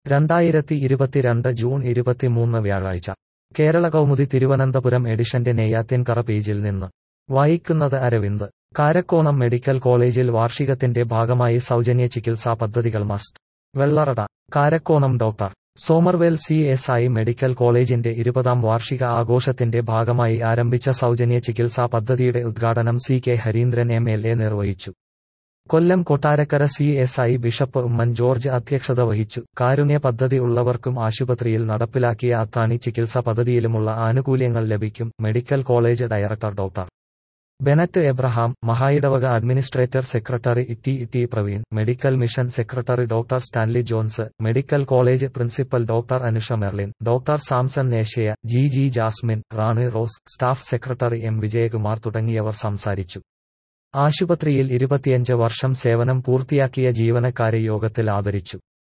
രണ്ടായിരത്തി ഇരുപത്തിരണ്ട് ജൂൺ ഇരുപത്തിമൂന്ന് വ്യാഴാഴ്ച കേരള കൗമുദി തിരുവനന്തപുരം എഡിഷന്റെ നെയ്യാറ്റിൻകറ പേജിൽ നിന്ന് വായിക്കുന്നത് അരവിന്ദ് കാരക്കോണം മെഡിക്കൽ കോളേജിൽ വാർഷികത്തിന്റെ ഭാഗമായി സൗജന്യ ചികിത്സാ പദ്ധതികൾ മസ്റ്റ് Vellarada Karakonam doctor Somervell C S I medical കോളേജിന്റെ ഇരുപതാം വാർഷിക ആഘോഷത്തിന്റെ ഭാഗമായി ആരംഭിച്ച സൗജന്യ ചികിത്സാ പദ്ധതിയുടെ ഉദ്ഘാടനം C K Harindran M L A നിർവഹിച്ചു Kollam Kottarakkara C S I bishop Oommen George അധ്യക്ഷത വഹിച്ചു കാരുണ്യ പദ്ധതി ഉള്ളവർക്കും ആശുപത്രിയിൽ നടപ്പിലാക്കിയ അത്താണി ചികിത്സ പദ്ധതിയിലുമുള്ള ആനുകൂല്യങ്ങൾ ലഭിക്കും medical college director doctor Bennet Abraham മഹായിടവക administrator secretary T T Praveen medical mission secretary doctor Stanley Jones medical college principal doctor Anusha Merlin doctor Samson Nesaya G G Jasmine Rani Rose staff secretary M Vijayakumar തുടങ്ങിയവർ സംസാരിച്ചു ആശുപത്രിയിൽ ഇരുപത്തിയഞ്ച് വർഷം സേവനം പൂർത്തിയാക്കിയ ജീവനക്കാരെ യോഗത്തിൽ ആദരിച്ചു